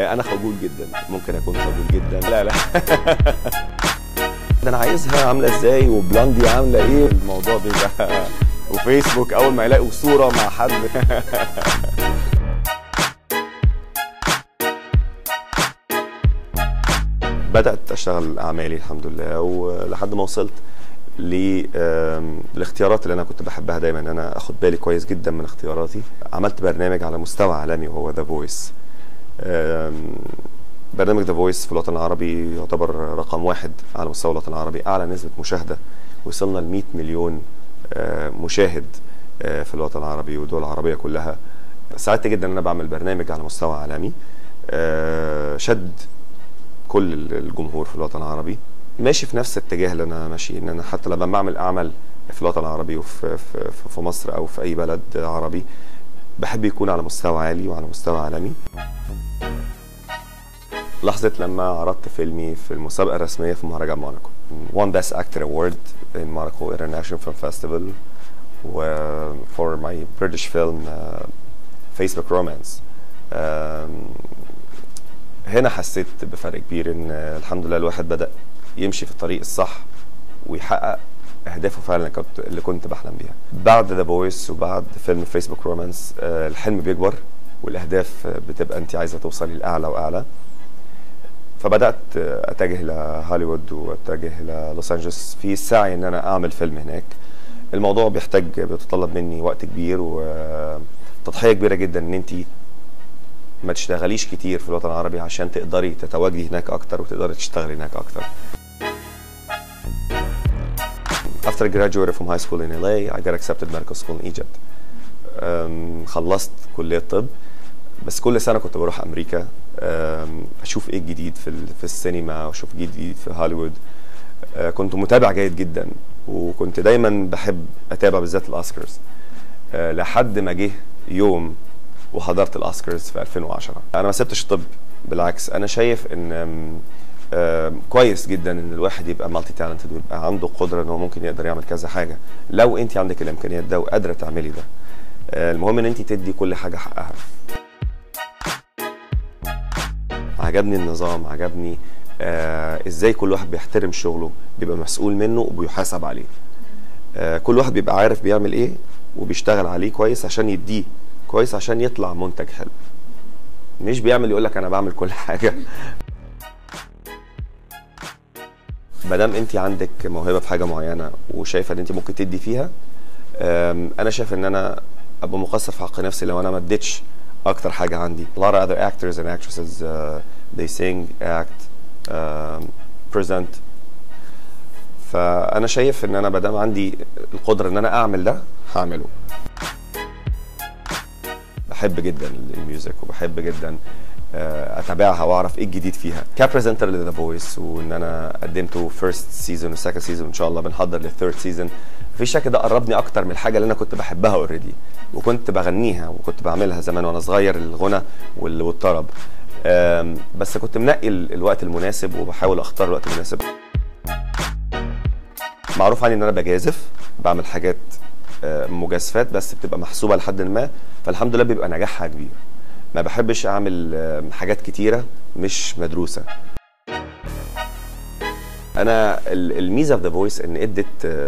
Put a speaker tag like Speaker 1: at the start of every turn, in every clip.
Speaker 1: آه، انا خجول جدا ممكن اكون خجول جدا لا لا ده انا عايزها عامله ازاي وبلاندي عامله ايه الموضوع بيبقى وفيسبوك اول ما يلاقوا صوره مع حد بدات اشتغل اعمالي الحمد لله ولحد ما وصلت للاختيارات اللي انا كنت بحبها دايما ان انا اخد بالي كويس جدا من اختياراتي عملت برنامج على مستوى عالمي وهو ذا فويس برنامج ذا فويس في الوطن العربي يعتبر رقم واحد على مستوى الوطن العربي اعلى نسبه مشاهده وصلنا ل 100 مليون آه، مشاهد آه، في الوطن العربي والدول العربيه كلها سعدت جدا ان انا بعمل برنامج على مستوى عالمي آه، شد كل الجمهور في الوطن العربي ماشي في نفس الاتجاه اللي انا ماشي ان انا حتى لما بعمل اعمل في الوطن العربي وفي في, في مصر او في اي بلد عربي بحب يكون على مستوى عالي وعلى مستوى عالمي لحظة لما عرضت فيلمي في المسابقة الرسمية في مهرجان موناكو One Best Actor Award in Monaco International Film Festival و for my British film uh, Facebook Romance um, هنا حسيت بفرق كبير ان الحمد لله الواحد بدأ يمشي في الطريق الصح ويحقق اهدافه فعلا اللي كنت اللي كنت بحلم بيها بعد ذا بويس وبعد فيلم فيسبوك رومانس الحلم بيكبر والاهداف بتبقى انت عايزه توصلي لاعلى واعلى فبدات اتجه لهوليوود واتجه للوس انجلوس في السعي ان انا اعمل فيلم هناك الموضوع بيحتاج بيتطلب مني وقت كبير وتضحيه كبيره جدا ان انت ما تشتغليش كتير في الوطن العربي عشان تقدري تتواجدي هناك اكتر وتقدري تشتغلي هناك اكتر After I graduated from high school in LA, I got accepted medical school in Egypt. Um, خلصت كلية طب بس كل سنة كنت بروح أمريكا um, أشوف إيه الجديد في, في السينما وأشوف جديد في هوليوود uh, كنت متابع جيد جدا وكنت دايما بحب أتابع بالذات الأوسكارز uh, لحد ما جه يوم وحضرت الأوسكارز في 2010 أنا ما سبتش الطب بالعكس أنا شايف إن آه كويس جدا ان الواحد يبقى مالتي تالنتد ويبقى عنده قدره ان هو ممكن يقدر يعمل كذا حاجه لو انت عندك الامكانيات ده وقادره تعملي ده آه المهم ان انت تدي كل حاجه حقها عجبني النظام عجبني آه ازاي كل واحد بيحترم شغله بيبقى مسؤول منه وبيحاسب عليه آه كل واحد بيبقى عارف بيعمل ايه وبيشتغل عليه كويس عشان يديه كويس عشان يطلع منتج حلو مش بيعمل يقول لك انا بعمل كل حاجه ما دام انت عندك موهبه في حاجه معينه وشايفه ان انت ممكن تدي فيها انا شايف ان انا ابقى مقصر في حق نفسي لو انا ما اديتش اكتر حاجه عندي a lot of other actors and actresses uh, they sing act um, present فانا شايف ان انا ما دام عندي القدره ان انا اعمل ده هعمله بحب جدا الميوزك وبحب جدا اتابعها واعرف ايه الجديد فيها كبريزنتر لذا فويس وان انا قدمته فيرست سيزون وسكند سيزون ان شاء الله بنحضر للثيرد سيزون في شك ده قربني اكتر من الحاجه اللي انا كنت بحبها اوريدي وكنت بغنيها وكنت بعملها زمان وانا صغير الغنى والطرب بس كنت منقي الوقت المناسب وبحاول اختار الوقت المناسب معروف عني ان انا بجازف بعمل حاجات مجازفات بس بتبقى محسوبه لحد ما فالحمد لله بيبقى نجاحها كبير ما بحبش اعمل حاجات كتيره مش مدروسه انا الميزه في ذا فويس ان ادت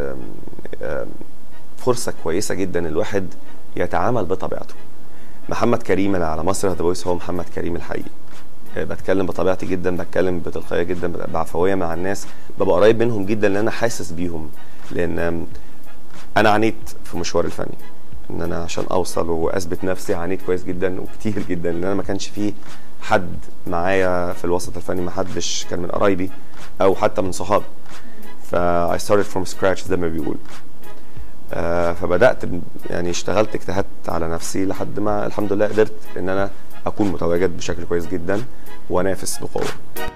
Speaker 1: فرصه كويسه جدا الواحد يتعامل بطبيعته محمد كريم اللي على مسرح ذا فويس هو محمد كريم الحقيقي بتكلم بطبيعتي جدا بتكلم بتلقائيه جدا بعفويه مع الناس ببقى قريب منهم جدا لان انا حاسس بيهم لان انا عانيت في مشوار الفني ان انا عشان اوصل واثبت نفسي عانيت كويس جدا وكتير جدا لان انا ما كانش في حد معايا في الوسط الفني ما حدش كان من قرايبي او حتى من صحابي ف I started from scratch زي ما بيقول آه فبدات يعني اشتغلت اجتهدت على نفسي لحد ما الحمد لله قدرت ان انا اكون متواجد بشكل كويس جدا وانافس بقوه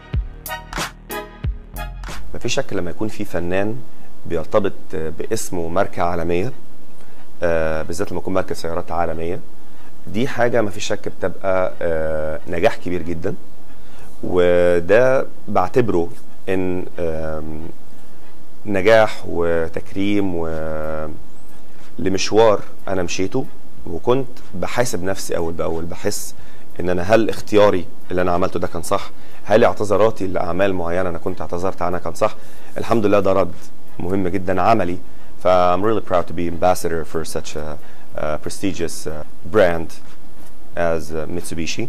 Speaker 1: مفيش شك لما يكون في فنان بيرتبط باسم وماركه عالميه آه بالذات لما يكون ماركه سيارات عالميه دي حاجه ما فيش شك بتبقى آه نجاح كبير جدا وده بعتبره ان آه نجاح وتكريم و لمشوار انا مشيته وكنت بحاسب نفسي اول باول بحس ان انا هل اختياري اللي انا عملته ده كان صح هل اعتذاراتي لاعمال معينه انا كنت اعتذرت عنها كان صح الحمد لله ده رد مهم جدا عملي ف I'm really proud to be ambassador for such a, a prestigious uh, brand as uh, Mitsubishi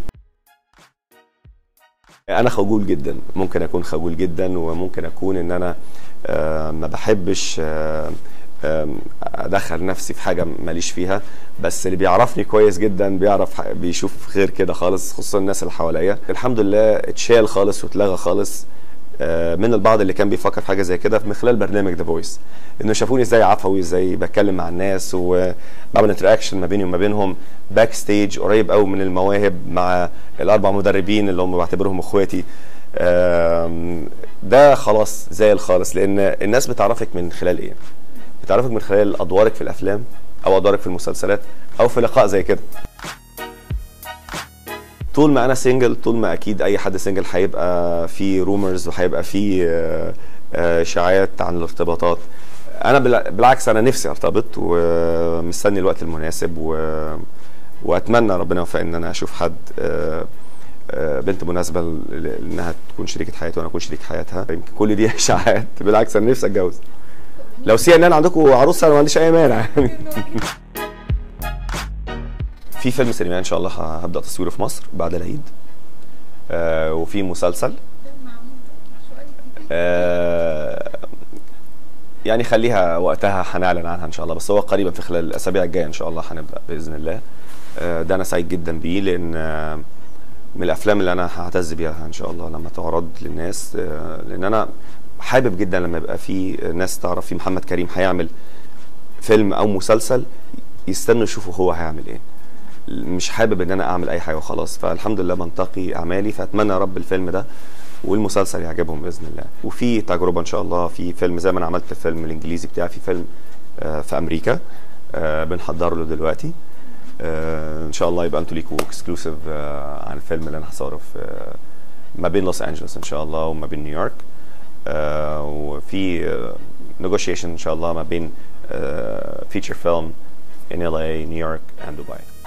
Speaker 1: انا خجول جدا ممكن اكون خجول جدا وممكن اكون ان انا آه، ما بحبش آه، آم، ادخل نفسي في حاجه ماليش فيها بس اللي بيعرفني كويس جدا بيعرف ح- بيشوف غير كده خالص خصوصا الناس اللي حواليا الحمد لله اتشال خالص واتلغى خالص آه، من البعض اللي كان بيفكر في حاجه زي كده من خلال برنامج ذا فويس انه شافوني ازاي عفوي ازاي بتكلم مع الناس وبعمل انتراكشن ما بيني وما بينهم باك ستيج قريب قوي من المواهب مع الاربع مدربين اللي هم بعتبرهم اخواتي آم، ده خلاص زال خالص لان الناس بتعرفك من خلال ايه بتعرفك من خلال ادوارك في الافلام او ادوارك في المسلسلات او في لقاء زي كده طول ما انا سنجل طول ما اكيد اي حد سنجل هيبقى في رومرز وهيبقى في آه، آه، اشاعات عن الارتباطات انا بال- بالعكس انا نفسي ارتبط ومستني الوقت المناسب و... واتمنى ربنا يوفق ان انا اشوف حد آه، آه، بنت مناسبه ل- انها تكون شريكه حياتي وانا اكون شريك حياتها يمكن كل دي اشاعات بالعكس انا نفسي اتجوز لو سي ان ان عندكم عروسه انا ما عنديش اي مانع في فيلم سينمائي ان شاء الله ه- هبدا تصويره في مصر بعد العيد آه وفي مسلسل آه يعني خليها وقتها هنعلن عنها ان شاء الله بس هو قريبا في خلال الاسابيع الجايه ان شاء الله هنبدا باذن الله آه ده انا سعيد جدا بيه لان آه من الافلام اللي انا هعتز بيها ان شاء الله لما تعرض للناس آه لان انا حابب جدا لما يبقى في ناس تعرف في محمد كريم هيعمل فيلم او مسلسل يستنوا يشوفوا هو هيعمل ايه مش حابب ان انا اعمل اي حاجه وخلاص فالحمد لله بنتقي اعمالي فاتمنى يا رب الفيلم ده والمسلسل يعجبهم باذن الله وفي تجربه ان شاء الله في فيلم زي ما انا عملت الفيلم الانجليزي بتاعي في فيلم آه، في امريكا آه، بنحضر له دلوقتي آه، ان شاء الله يبقى انتوا ليكوا اكسكلوسيف عن الفيلم اللي انا هصوره في آه، ما بين لوس انجلوس ان شاء الله وما بين نيويورك آه، وفي نيغوشيشن ان شاء الله ما بين فيتشر فيلم in LA, New York and Dubai.